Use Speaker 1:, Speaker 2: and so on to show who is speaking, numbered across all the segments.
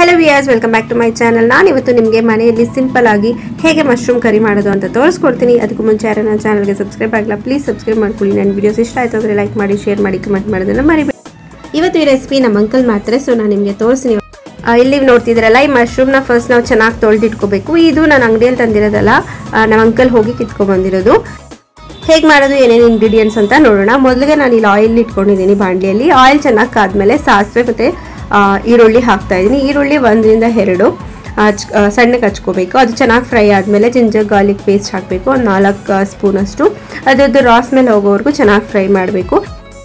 Speaker 1: hello viewers welcome back to my channel ನಾನು ಇವತ್ತು ನಿಮಗೆ ಮನೆಯಲ್ಲಿ ಸಿಂಪಲ್ ಆಗಿ ಹೇಗೆ ಮಶ್ರೂಮ್ ಕರಿ ಮಾಡೋದು ಅಂತ ತೋರಿಸ್ಕೊಡ್ತೀನಿ ಅದಕ್ಕೂ ಮುಂಚೆ ಯಾರು ನನ್ನ ಚಾನಲ್ಗೆ ಸಬ್ಸ್ಕ್ರೈಬ್ ಆಗಿಲ್ಲ ಪ್ಲೀಸ್ ಸಬ್ಸ್ಕ್ರೈಬ್ ಮಾಡ್ಕೊಳ್ಳಿ ನನ್ನ ವಿಡಿಯೋಸ್ ಇಷ್ಟ ಆಯಿತು ಅಂದರೆ ಲೈಕ್ ಮಾಡಿ ಶೇರ್ ಮಾಡಿ ಕಮೆಂಟ್ ಮಾಡೋದನ್ನು ಮರಿಬೇಡಿ ಇವತ್ತು ಈ ರೆಸಿಪಿ ನಮ್ಮ ಅಂಕಲ್ ಮಾಡ್ತಾರೆ ಸೊ ನಾನು ನಿಮಗೆ ತೋರಿಸ್ತೀನಿ ಆ, ಇಲ್ಲಿ ನೋಡ್ತಿದ್ರಲ್ಲ ಈ ಮಶ್ರೂಮ್ನ ಫಸ್ಟ್ ನಾವು ಚೆನ್ನಾಗಿ ತೊಳೆದಿಟ್ಕೋಬೇಕು ಇದು ನಾನು ಅಂಗಡಿಯಲ್ಲಿ ತಂದಿರೋದಲ್ಲ ಆ, ನಮ್ಮ ಅಂಕಲ್ ಹೋಗಿ ಕಿತ್ಕೊಂಡ್ಬಂದಿರೋದು ಹೇಗೆ ಮಾಡೋದು ಏನೇನು ಇಂಗ್ರೀಡಿಯೆಂಟ್ಸ್ ಅಂತ ನೋಡೋಣ ಮೊದಲಿಗೆ ನಾನು ಇಲ್ಲಿ ಆಯಿಲ್ ಇಟ್ಕೊಂಡಿದ್ದೀನಿ ಬಾಣಲಿಯಲ್ಲಿ ಆಯಿಲ್ ಚೆನ್ನಾಗಿ ಕಾದ್ಮೇಲೆ ಸಾಸಿವೆ ಮತ್ತು ಈರುಳ್ಳಿ ಹಾಕ್ತಾ ಇದ್ದೀನಿ ಈರುಳ್ಳಿ ಒಂದರಿಂದ ಎರಡು ಹಚ್ ಆ, ಸಣ್ಣಗೆ ಹಚ್ಕೋಬೇಕು ಅದು ಚೆನ್ನಾಗಿ ಫ್ರೈ ಆದಮೇಲೆ ಜಿಂಜರ್ ಗಾರ್ಲಿಕ್ ಪೇಸ್ಟ್ ಹಾಕಬೇಕು ಒಂದು ನಾಲ್ಕು ಸ್ಪೂನಷ್ಟು ಅದ್ರದ್ದು ರಾಸ್ ಮೇಲೆ ಹೋಗೋವರೆಗೂ ಚೆನ್ನಾಗಿ ಫ್ರೈ ಮಾಡಬೇಕು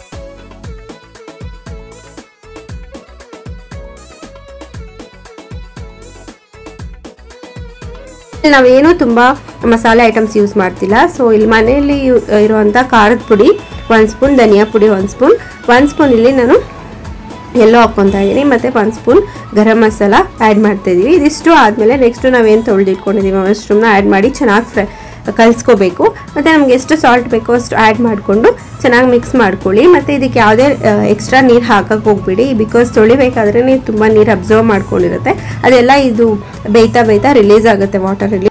Speaker 1: ಇಲ್ಲಿ ನಾವೇನು ತುಂಬ ಮಸಾಲೆ ಐಟಮ್ಸ್ ಯೂಸ್ ಮಾಡ್ತಿಲ್ಲ ಸೊ ಇಲ್ಲಿ ಮನೆಯಲ್ಲಿ ಯು- ಇರುವಂಥ ಖಾರದ ಪುಡಿ ಒಂದು ಸ್ಪೂನ್ ಧನಿಯಾ ಪುಡಿ ಒಂದು ಸ್ಪೂನ್ ಒಂದು ಸ್ಪೂನ್ ಇಲ್ಲಿ ನಾನು ಎಲ್ಲೋ ಹಾಕ್ಕೊತಾ ಇದ್ದೀನಿ ಮತ್ತು ಒಂದು ಸ್ಪೂನ್ ಗರಂ ಮಸಾಲ ಆ್ಯಡ್ ಮಾಡ್ತಾ ಇದ್ದೀವಿ ಇದಿಷ್ಟು ಆದಮೇಲೆ ನೆಕ್ಸ್ಟು ನಾವೇನು ತೊಳೆದಿಟ್ಕೊಂಡಿದ್ದೀವಿ ಮಶ್ರೂಮ್ನ ಆ್ಯಡ್ ಮಾಡಿ ಚೆನ್ನಾಗಿ ಫ್ರೈ ಕಲಿಸ್ಕೋಬೇಕು ಮತ್ತು ನಮ್ಗೆ ಎಷ್ಟು ಸಾಲ್ಟ್ ಬೇಕೋ ಅಷ್ಟು ಆ್ಯಡ್ ಮಾಡಿಕೊಂಡು ಚೆನ್ನಾಗಿ ಮಿಕ್ಸ್ ಮಾಡ್ಕೊಳ್ಳಿ ಮತ್ತು ಇದಕ್ಕೆ ಯಾವುದೇ ಎಕ್ಸ್ಟ್ರಾ ನೀರು ಹಾಕಕ್ಕೆ ಹೋಗ್ಬಿಡಿ ಬಿಕಾಸ್ ತೊಳಿಬೇಕಾದ್ರೆ ನೀವು ತುಂಬ ನೀರು ಅಬ್ಸರ್ವ್ ಮಾಡ್ಕೊಂಡಿರುತ್ತೆ ಅದೆಲ್ಲ ಇದು ಬೇಯ್ತಾ ಬೇಯ್ತಾ ರಿಲೀಸ್ ಆಗುತ್ತೆ ವಾಟರ್ ರಿಲೀಸ್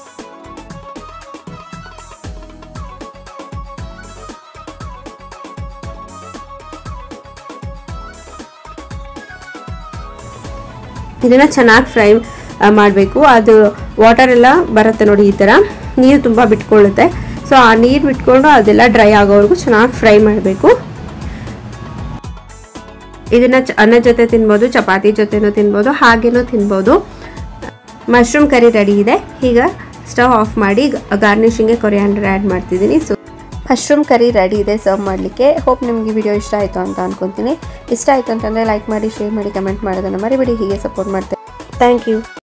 Speaker 1: ಇದನ್ನು ಚೆನ್ನಾಗಿ ಫ್ರೈ ಮಾಡಬೇಕು ಅದು ವಾಟರ್ ಎಲ್ಲ ಬರುತ್ತೆ ನೋಡಿ ಈ ಥರ ನೀರು ತುಂಬ ಬಿಟ್ಕೊಳ್ಳುತ್ತೆ ಸೊ ಆ ನೀರು ಬಿಟ್ಕೊಂಡು ಅದೆಲ್ಲ ಡ್ರೈ ಆಗೋವರೆಗೂ ಚೆನ್ನಾಗಿ ಫ್ರೈ ಮಾಡಬೇಕು ಇದನ್ನು ಚ ಅನ್ನದ ಜೊತೆ ತಿನ್ಬೋದು ಚಪಾತಿ ಜೊತೆನೂ ತಿನ್ಬೋದು ಹಾಗೇನೂ ತಿನ್ಬೋದು ಮಶ್ರೂಮ್ ಕರಿ ರೆಡಿ ಇದೆ ಈಗ ಸ್ಟವ್ ಆಫ್ ಮಾಡಿ ಗಾರ್ನಿಷಿಂಗ್ಗೆ ಕೊರಿಯಾಂಡರ್ ಆ್ಯಡ್ ಮಾಡ್ತಿದ್ದೀನಿ ಸೊ ಮಶ್ರೂಮ್ ಕರಿ ರೆಡಿ ಇದೆ ಸರ್ವ್ ಮಾಡಲಿಕ್ಕೆ ಹೋಪ್ ನಿಮಗೆ ವಿಡಿಯೋ ಇಷ್ಟ ಆಯಿತು ಅಂತ ಅನ್ಕೊತೀನಿ ಇಷ್ಟ ಆಯಿತು ಅಂತಂದರೆ ಲೈಕ್ ಮಾಡಿ ಶೇರ್ ಮಾಡಿ ಕಮೆಂಟ್ ಮಾಡೋದನ್ನು ಮರಿಬೇಡಿ ಹೀಗೆ ಸಪೋರ್ಟ್ ಮಾಡ್ತೇನೆ ಥ್ಯಾಂಕ್ ಯು